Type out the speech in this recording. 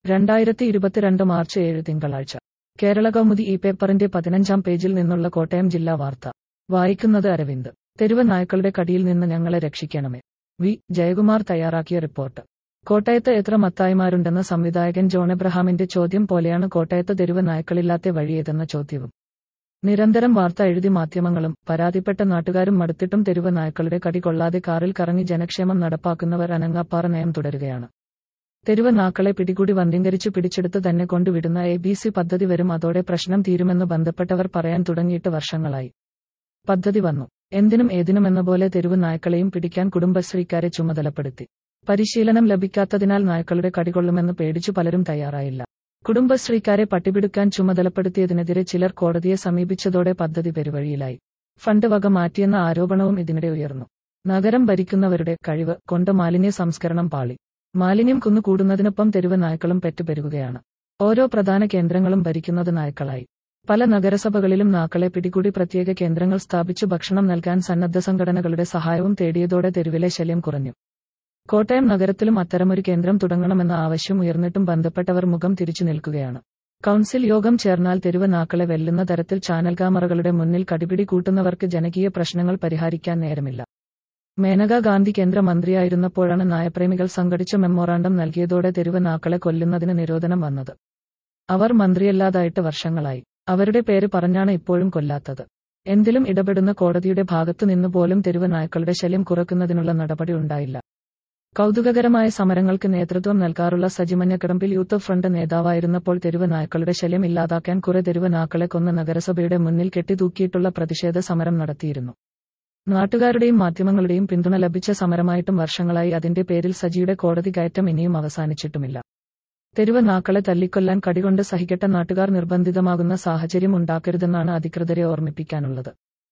രണ്ടായിരത്തി ഇരുപത്തിരണ്ട് മാർച്ച് ഏഴ് തിങ്കളാഴ്ച കേരള കൗമുദി ഈ പേപ്പറിന്റെ പതിനഞ്ചാം പേജിൽ നിന്നുള്ള കോട്ടയം ജില്ലാ വാർത്ത വായിക്കുന്നത് അരവിന്ദ് തെരുവ് നായ്ക്കളുടെ കടിയിൽ നിന്ന് ഞങ്ങളെ രക്ഷിക്കണമേ വി ജയകുമാർ തയ്യാറാക്കിയ റിപ്പോർട്ട് കോട്ടയത്ത് എത്ര മത്തായിമാരുണ്ടെന്ന സംവിധായകൻ ജോൺ എബ്രഹാമിന്റെ ചോദ്യം പോലെയാണ് കോട്ടയത്ത് തെരുവ് നായ്ക്കളില്ലാത്ത വഴിയേതെന്ന ചോദ്യവും നിരന്തരം വാർത്ത എഴുതി മാധ്യമങ്ങളും പരാതിപ്പെട്ട നാട്ടുകാരും മടുത്തിട്ടും തെരുവ് നായ്ക്കളുടെ കടി കൊള്ളാതെ കാറിൽ കറങ്ങി ജനക്ഷേമം നടപ്പാക്കുന്നവർ അനങ്ങാപ്പാറ നയം തുടരുകയാണ് തെരുവ് നാക്കളെ പിടികൂടി വന്ധ്യംകരിച്ച് പിടിച്ചെടുത്ത് തന്നെ കൊണ്ടുവിടുന്ന എ ബി സി പദ്ധതി വരും അതോടെ പ്രശ്നം തീരുമെന്ന് ബന്ധപ്പെട്ടവർ പറയാൻ തുടങ്ങിയിട്ട് വർഷങ്ങളായി പദ്ധതി വന്നു എന്തിനും ഏതിനുമെന്ന പോലെ തെരുവ് നായ്ക്കളെയും പിടിക്കാൻ കുടുംബശ്രീക്കാരെ ചുമതലപ്പെടുത്തി പരിശീലനം ലഭിക്കാത്തതിനാൽ നായ്ക്കളുടെ കടികൊള്ളുമെന്ന് പേടിച്ചു പലരും തയ്യാറായില്ല കുടുംബശ്രീക്കാരെ പട്ടിപിടുക്കാൻ ചുമതലപ്പെടുത്തിയതിനെതിരെ ചിലർ കോടതിയെ സമീപിച്ചതോടെ പദ്ധതി പെരുവഴിയിലായി ഫണ്ട് വക മാറ്റിയെന്ന ആരോപണവും ഇതിനിടെ ഉയർന്നു നഗരം ഭരിക്കുന്നവരുടെ കഴിവ് കൊണ്ട് മാലിന്യ സംസ്കരണം പാളി മാലിന്യം കുന്നുകൂടുന്നതിനൊപ്പം തെരുവ് നായ്ക്കളും പെറ്റുപെരുകുകയാണ് ഓരോ പ്രധാന കേന്ദ്രങ്ങളും ഭരിക്കുന്നത് നായ്ക്കളായി പല നഗരസഭകളിലും നാക്കളെ പിടികൂടി പ്രത്യേക കേന്ദ്രങ്ങൾ സ്ഥാപിച്ചു ഭക്ഷണം നൽകാൻ സന്നദ്ധ സംഘടനകളുടെ സഹായവും തേടിയതോടെ തെരുവിലെ ശല്യം കുറഞ്ഞു കോട്ടയം നഗരത്തിലും അത്തരമൊരു കേന്ദ്രം തുടങ്ങണമെന്ന ആവശ്യം ഉയർന്നിട്ടും ബന്ധപ്പെട്ടവർ മുഖം തിരിച്ചു നിൽക്കുകയാണ് കൗൺസിൽ യോഗം ചേർന്നാൽ തെരുവ് നാക്കളെ വെല്ലുന്ന തരത്തിൽ ചാനൽ ക്യാമറകളുടെ മുന്നിൽ കടിപിടി കൂട്ടുന്നവർക്ക് ജനകീയ പ്രശ്നങ്ങൾ പരിഹരിക്കാൻ നേരമില്ല മേനക ഗാന്ധി കേന്ദ്രമന്ത്രിയായിരുന്നപ്പോഴാണ് നായപ്രേമികൾ സംഘടിച്ച മെമ്മോറാണ്ടം നൽകിയതോടെ തെരുവ് നാക്കളെ കൊല്ലുന്നതിന് നിരോധനം വന്നത് അവർ മന്ത്രിയല്ലാതായിട്ട് വർഷങ്ങളായി അവരുടെ പേര് പറഞ്ഞാണ് ഇപ്പോഴും കൊല്ലാത്തത് എന്തിലും ഇടപെടുന്ന കോടതിയുടെ ഭാഗത്തു നിന്ന് പോലും തെരുവ് നായ്ക്കളുടെ ശല്യം കുറയ്ക്കുന്നതിനുള്ള നടപടി ഉണ്ടായില്ല കൗതുകകരമായ സമരങ്ങൾക്ക് നേതൃത്വം നൽകാറുള്ള സജിമഞ്ഞക്കടമ്പിൽ യൂത്ത് ഫ്രണ്ട് നേതാവായിരുന്നപ്പോൾ തെരുവ് നായ്ക്കളുടെ ശല്യം ഇല്ലാതാക്കാൻ കുറെ തെരുവ് നാക്കളെ കൊന്ന് നഗരസഭയുടെ മുന്നിൽ കെട്ടിതൂക്കിയിട്ടുള്ള പ്രതിഷേധ സമരം നടത്തിയിരുന്നു നാട്ടുകാരുടെയും മാധ്യമങ്ങളുടെയും പിന്തുണ ലഭിച്ച സമരമായിട്ടും വർഷങ്ങളായി അതിന്റെ പേരിൽ സജിയുടെ കോടതി കയറ്റം ഇനിയും അവസാനിച്ചിട്ടുമില്ല തെരുവ് നാക്കളെ തല്ലിക്കൊല്ലാൻ കടികൊണ്ട് സഹിക്കട്ട നാട്ടുകാർ നിർബന്ധിതമാകുന്ന സാഹചര്യം ഉണ്ടാക്കരുതെന്നാണ് അധികൃതരെ ഓർമ്മിപ്പിക്കാനുള്ളത്